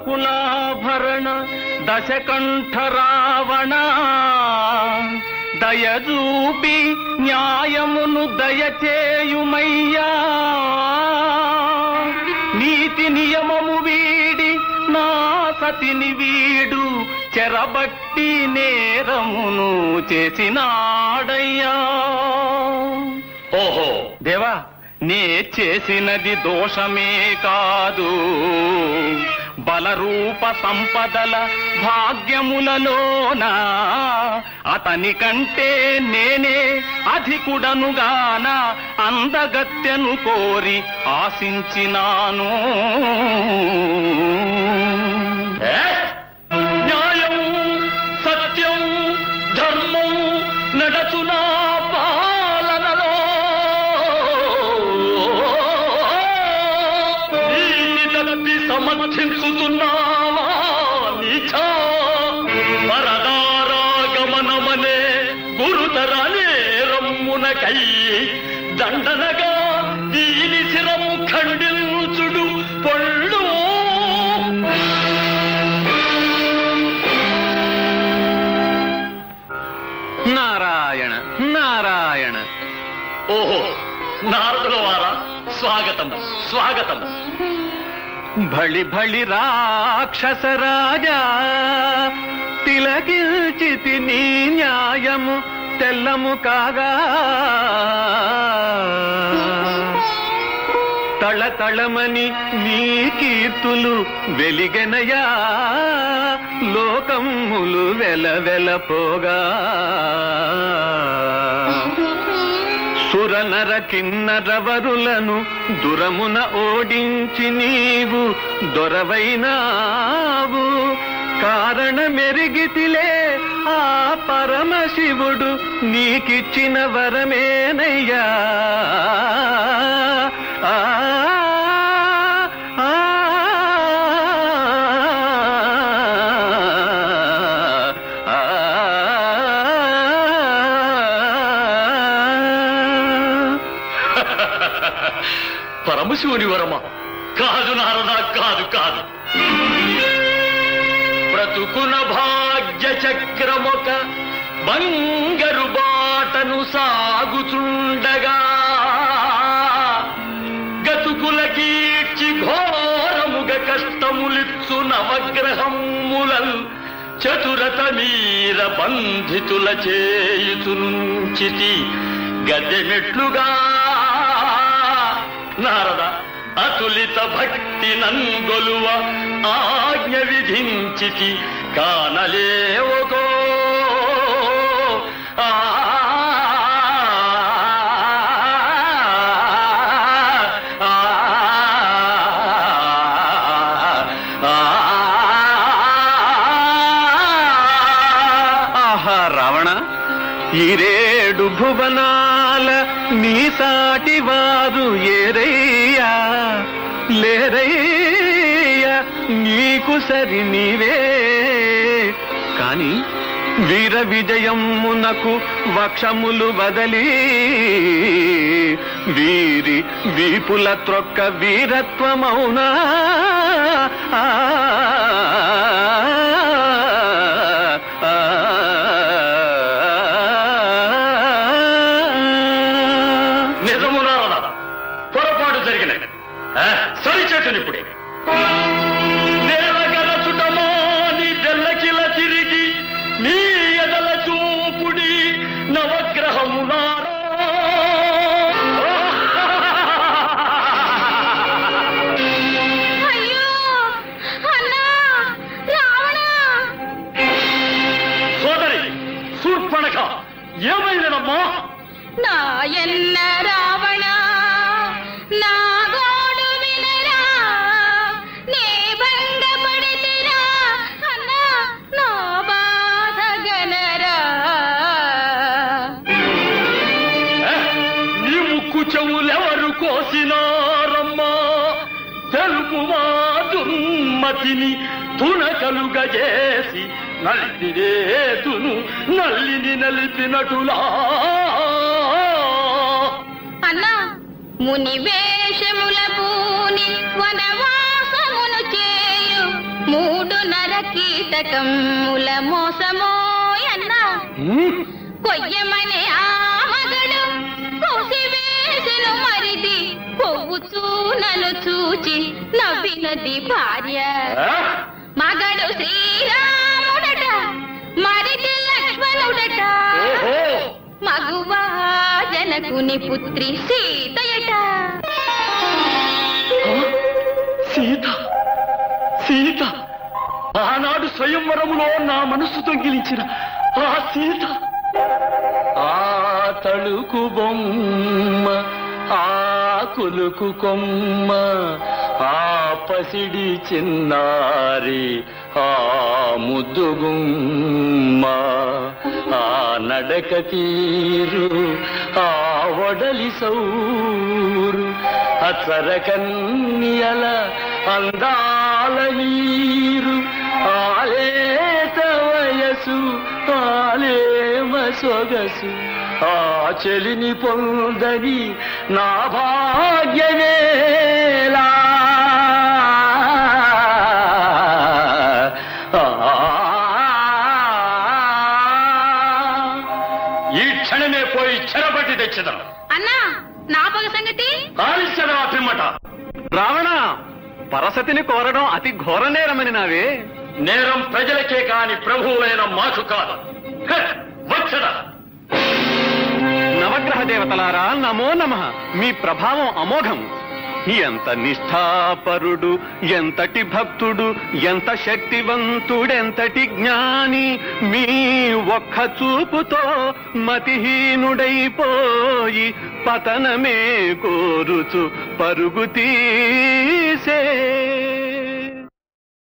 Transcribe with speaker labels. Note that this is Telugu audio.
Speaker 1: కులాభరణ దశకంఠ రావణ దయజూపి న్యాయమును దయచేయుమయ్యా నీతి నియమము వీడి నా సతిని వీడు చెరబట్టి నేరమును చేసినాడయ్యా
Speaker 2: ఓహో
Speaker 1: దేవా నే చేసినది దోషమే కాదు బలరూప సంపదల భాగ్యములలోన అతని కంటే నేనే అధికుడనుగాన అందగత్యను కోరి ఆశించినాను
Speaker 2: ఏ? న్యాయం సత్యం ధర్మం నడచునా పాలనలో నీతి తప్పి సమర్థించుతున్నావా నీచా పరదారాగమనమనే గురుతర నేరమ్మునకై దండనగా దీని శిరము ఖండించుడు పొళ్ళు
Speaker 1: నారాయణ నారాయణ
Speaker 2: ఓహో నారదుల వారా స్వాగతం స్వాగతం
Speaker 1: భళి భళి రాక్షస రాజా తిలకిల్చితి నీ న్యాయము తెల్లము కాగా తళతళమని నీ కీర్తులు వెలిగెనయా లోకములు వెల వెలపోగా సురనర కిన్నరవరులను దురమున ఓడించి నీవు దొరవైనావు కారణమెరిగితిలే ఆ పరమశివుడు నీకిచ్చిన వరమేనయ్యా ఆ, ఆ, ఆ, ఆ.
Speaker 2: పరమశివుని వరమ కాదు నారదా కాదు కాదు బ్రతుకున భాగ్య చక్రమొక బంగరు బాటను సాగుచుండగా గతుకుల కీర్చి ఘోరముగ కష్టములిచ్చు నవగ్రహములల్ చతురత మీర బంధితుల చేయుచునుంచితి గద్దెమెట్లుగా నారద అతులిత భక్తి నంగొలువ ఆజ్ఞ విధించితి కానలేవగో ఆ ఆ
Speaker 1: ఆహా రావణ ఈరేడు భువనాల నీ సాటి వారు ఏరయ్యా లేరయ్యా నీకు సరి నీవే కాని వీర విజయమునకు వక్షములు వదలి వీరి వీపుల త్రొక్క వీరత్వమౌనా ఆ, ఆ,
Speaker 2: నిజము నారద పొరపాటు జరిగినది ఆ, సరిచేతుని ఇప్పుడే నేలగరచుటమాని తెల్లకిల తిరిగి నీ ఎదల చూపుడి నవగ్రహమునారా
Speaker 3: అయ్యో అన్నా రావణ
Speaker 2: సోదరి శూర్పణఖ ఏమైనదమ్మా
Speaker 3: నా ఎన్న రావణ నా గోడు వినరా నీ భంగపడితిరా అన్నా నా బాధ గనరా
Speaker 2: ఏ? నీ ముక్కు చెవులెవరు కోసినారమ్మా తెలుపుమా దుర్మతిని తునకలుగజేసి నలిపిరేతును నల్లిని నలిపినటులా
Speaker 3: అన్నా ముని వేషముల పూని వనవాసమును చేయు నరకీటకముల మోసమో అన్నా
Speaker 1: ఉమ్,
Speaker 3: కొయ్యమనే ఆ మగడు కోసివేసెను మరిది కొవ్వుచూ నన్ను చూచి నవ్వినది భార్య
Speaker 2: ఆ?
Speaker 3: మగడు శ్రీరాముడట మరిది లక్ష్మణుడట
Speaker 2: ఓహో
Speaker 3: మగువా జనకుని పుత్రి సీతయట
Speaker 2: సీత సీత ఆనాడు స్వయంవరములో నా మనస్సు తొంగిలించిన ఆ సీత ఆ తళుకు బొమ్మ ఆ కులుకు కొమ్మ ఆ పసిడి చిన్నారి ఆ ముద్దుగుమ్మ ఆ నడక తీరు ఆ వడలి సౌరు అచ్చర కన్యల అందాల నీరు ఆలేత వయసు ఆలేమ సొగసు ఆ చెలిని పొందని నా భాగ్యమేలా ఈ క్షణమే పోయి చెరపట్టి తెచ్చదం
Speaker 3: అన్నా నా పగ సంగతి
Speaker 2: ఆలిచ్చడం ఆ పిమ్మట
Speaker 1: రావణ పరసతిని కోరడం అతి ఘోర నేరమని నావే
Speaker 2: నేరం ప్రజలకే కాని ప్రభువులైన మాకు కాదు హ! వచ్చద
Speaker 1: నవగ్రహ దేవతలారా నమో నమ మీ ప్రభావం అమోఘం ఎంత నిష్ఠాపరుడు ఎంతటి భక్తుడు ఎంత శక్తివంతుడెంతటి జ్ఞాని మీ ఒక్క చూపుతో మతిహీనుడైపోయి పతనమే కోరుచు పరుగు తీసే